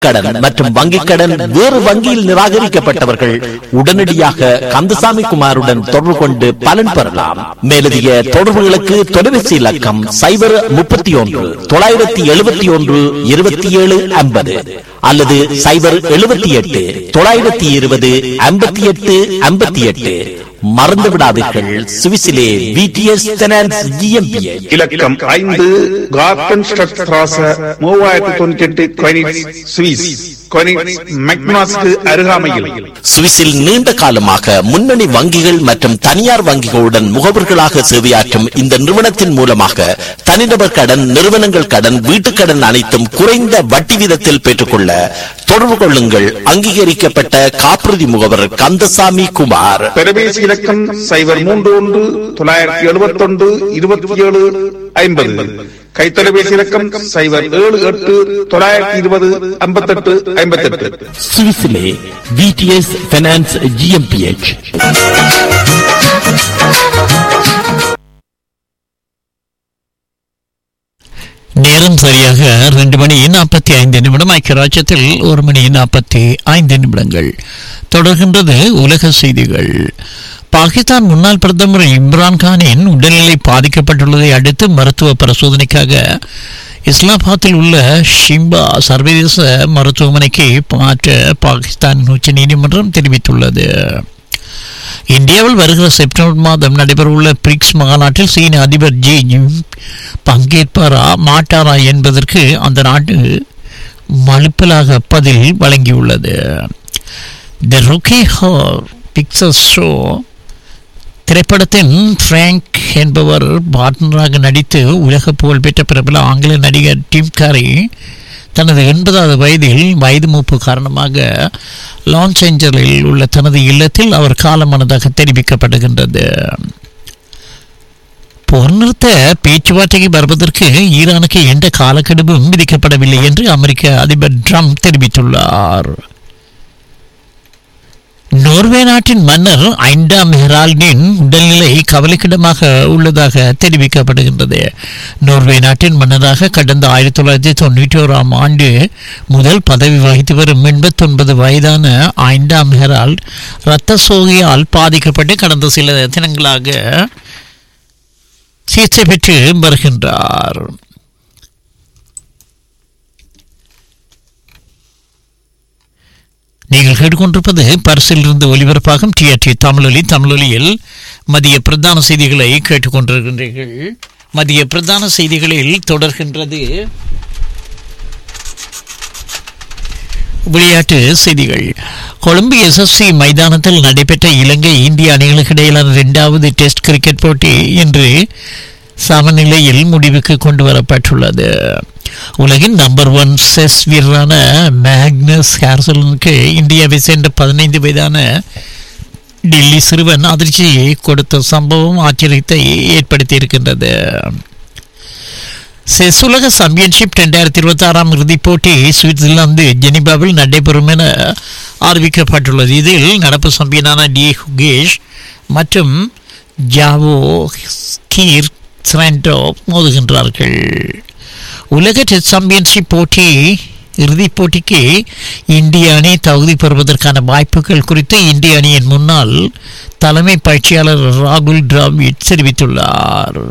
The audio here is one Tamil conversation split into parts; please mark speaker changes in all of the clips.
Speaker 1: கடன் மற்றும் வங்கிக் கடன் வேறு வங்கியில் நிராகரிக்கப்பட்டவர்கள் உடனடியாக கந்தசாமி குமாருடன் தொடர்பு கொண்டு பலன் பெறலாம் மேலதிக தொடர்புகளுக்கு தொலைபேசி இலக்கம் சைபர் முப்பத்தி ஒன்று தொள்ளாயிரத்தி எழுபத்தி ஒன்று இருபத்தி ஏழு ஐம்பது அல்லது சைபர் எழுபத்தி எட்டு தொள்ளாயிரத்தி இருபது ஐம்பத்தி எட்டு ஐம்பத்தி எட்டு மறந்து விடாதீர்கள் சுவிசிலே விடிஎஸ் ஃபைனான்ஸ் ஜிஎம்பிஏ
Speaker 2: இலக்கம் ஐந்து கார்டன் ஸ்ட்ராச மூவாயிரத்தி தொண்ணூத்தி எட்டு கொயினிட்ஸ் சுவிஸ் கொயினிட்ஸ் மெக்னாஸ்க்கு அருகாமையில்
Speaker 1: சுவிஸில் நீண்ட காலமாக முன்னணி வங்கிகள் மற்றும் தனியார் வங்கிகளுடன் முகவர்களாக சேவையாற்றும் இந்த நிறுவனத்தின் மூலமாக தனிநபர் கடன் நிறுவனங்கள் கடன் வீட்டுக் கடன் அனைத்தும் குறைந்த வட்டி வீதத்தில் பெற்றுக்கொள்ள தொடர்பு கொள்ளுங்கள் அங்கீகரிக்கப்பட்ட காப்புறுதி முகவர் கந்தசாமி குமார்
Speaker 2: தொலைபேசி இலக்கம் சைபர் மூன்று ஒன்று தொள்ளாயிரத்தி எழுபத்தி ஒன்று இருபத்தி ஏழு ஐம்பது கைத்தொலைபேசி இலக்கம் சைபர் ஏழு எட்டு தொள்ளாயிரத்தி இருபது ஐம்பத்தெட்டு ஐம்பத்தெட்டு
Speaker 1: சுவிஸிலே விடிஎஸ் ஃபைனான்ஸ் ஜிஎம்பிஎச்
Speaker 3: நேரம் சரியாக ரெண்டு மணி நாற்பத்தி ஐந்து நிமிடம் ஐக்கியராஜ்யத்தில் ஒரு மணி நாற்பத்தி ஐந்து நிமிடங்கள் தொடர்கின்றது உலக செய்திகள் பாகிஸ்தான் முன்னாள் பிரதமர் இம்ரான்கானின் உடல்நிலை பாதிக்கப்பட்டுள்ளதை அடுத்து மருத்துவ பரிசோதனைக்காக இஸ்லாமாபாத்தில் உள்ள ஷிம்பா சர்வதேச மருத்துவமனைக்கு மாற்ற பாகிஸ்தான் உச்ச நீதிமன்றம் தெரிவித்துள்ளது இந்தியாவில் வருகிற செப்டம்பர் மாதம் நடைபெறவுள்ள பிரிக்ஸ் மாநாட்டில் சீன அதிபர் ஜி ஜின் பங்கேற்பாரா மாட்டாரா என்பதற்கு அந்த நாட்டு மலுப்பலாக பதில் வழங்கியுள்ளது த ருக்கி ஹார் பிக்சர்ஸ் ஷோ திரைப்படத்தின் ஃப்ராங்க் என்பவர் பார்ட்னராக நடித்து உலக புகழ்பெற்ற பிரபல ஆங்கில நடிகர் டிம் காரி தனது எண்பதாவது வயதில் வயது மூப்பு காரணமாக லான்ச் ஏஞ்சலில் உள்ள தனது இல்லத்தில் அவர் காலமானதாக தெரிவிக்கப்படுகின்றது போர் நிறுத்த பேச்சுவார்த்தைக்கு வருவதற்கு ஈரானுக்கு எந்த காலக்கெடுவும் விதிக்கப்படவில்லை என்று அமெரிக்க அதிபர் ட்ரம்ப் தெரிவித்துள்ளார் நோர்வே நாட்டின் மன்னர் ஐந்தாம் ஹெரால்டின் உடல்நிலை கவலைக்கிடமாக உள்ளதாக தெரிவிக்கப்படுகின்றது நோர்வே நாட்டின் மன்னராக கடந்த ஆயிரத்தி தொள்ளாயிரத்தி தொண்ணூற்றி ஓராம் ஆண்டு முதல் பதவி வகித்து வரும் எண்பத்தொன்பது வயதான ஐந்தாம் ஹெரால்ட் இரத்த சோகையால் பாதிக்கப்பட்டு கடந்த சில தினங்களாக சிகிச்சை பெற்று வருகின்றார் நீங்கள் கேட்டுக்கொண்டிருப்பது பரிசில் இருந்து ஒலிபரப்பாகும் டிஆர்டி தமிழொலி தமிழொலியில் மதிய பிரதான செய்திகளை கேட்டுக்கொண்டிருக்கின்றீர்கள் மதிய பிரதான செய்திகளில் தொடர்கின்றது விளையாட்டு செய்திகள் கொழும்பு எஸ்எஸ்சி மைதானத்தில் நடைபெற்ற இலங்கை இந்திய அணிகளுக்கு இடையிலான இரண்டாவது டெஸ்ட் கிரிக்கெட் போட்டி இன்று சமநிலையில் முடிவுக்கு கொண்டு வரப்பட்டுள்ளது உலகின் நம்பர் ஒன் செஸ் வீரரான மேக்னஸ் ஹேர்சலனுக்கு இந்தியாவை சேர்ந்த பதினைந்து வயதான டெல்லி சிறுவன் அதிர்ச்சியை கொடுத்த சம்பவம் ஆச்சரியத்தை ஏற்படுத்தி இருக்கின்றது செஸ் உலக சாம்பியன்ஷிப் ரெண்டாயிரத்தி இருபத்தி ஆறாம் இறுதிப் போட்டி சுவிட்சர்லாந்து ஜெனிபாவில் நடைபெறும் என அறிவிக்கப்பட்டுள்ளது இதில் நடப்பு சாம்பியனான டி ஹுகேஷ் மற்றும் ஜாவோ கீர் ஸ்ராண்டோ மோதுகின்றார்கள் உலக டெஸ்ட் சாம்பியன்ஷிப் போட்டி இறுதிப் போட்டிக்கு இந்திய அணி தகுதி பெறுவதற்கான வாய்ப்புகள் குறித்து இந்திய அணியின் முன்னாள் தலைமை பயிற்சியாளர் ராகுல் டிராவிட் தெரிவித்துள்ளார்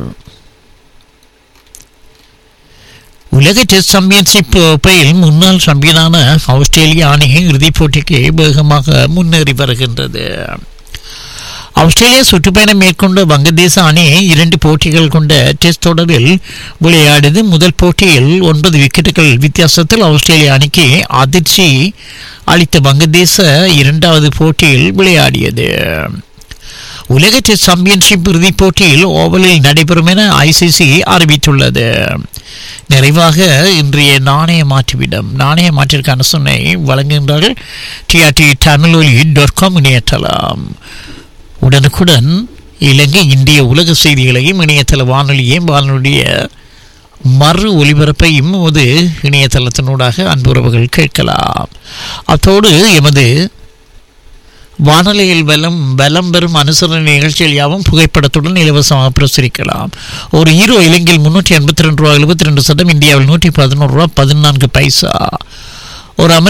Speaker 3: உலக டெஸ்ட் சாம்பியன்ஷிப் போட்டியில் முன்னாள் சாம்பியனான ஆஸ்திரேலிய அணி இறுதிப் போட்டிக்கு வேகமாக முன்னேறி வருகின்றது ஆஸ்திரேலியா சுற்றுப்பயணம் மேற்கொண்ட வங்கதேச அணி இரண்டு போட்டிகள் கொண்ட டெஸ்ட் தொடரில் விளையாடியது முதல் போட்டியில் ஒன்பது விக்கெட்டுகள் வித்தியாசத்தில் ஆஸ்திரேலிய அணிக்கு அதிர்ச்சி அளித்த வங்கதேச இரண்டாவது போட்டியில் விளையாடியது உலக டெஸ்ட் சாம்பியன்ஷிப் இறுதிப் போட்டியில் ஓவலில் நடைபெறும் என ஐசிசி அறிவித்துள்ளது நிறைவாக இன்றைய நாணய மாற்றுவிடம் நாணய மாற்றிற்கான சொன்னை வழங்குகின்றார்கள் டிஆர்டி தமிழொலி டாட் காம் இணையத்தலாம் உடனுக்குடன் இலங்கை இந்திய உலக செய்திகளையும் இணையதள வானொலியையும் வானொலிய மறு ஒலிபரப்பையும் எமது இணையதளத்தினூடாக அன்புறவுகள் கேட்கலாம் அத்தோடு எமது வானொலியில் வலம் வலம் பெறும் அனுசரணை நிகழ்ச்சிகள் யாவும் புகைப்படத்துடன் இலவசமாக பிரசுரிக்கலாம் ஒரு ஹீரோ இலங்கையில் முன்னூற்றி எண்பத்தி ரெண்டு ரூபா எழுபத்தி ரெண்டு சதம் இந்தியாவில் நூற்றி பதினோரு ரூபா பதினான்கு பைசா ஒரு அமெரிக்க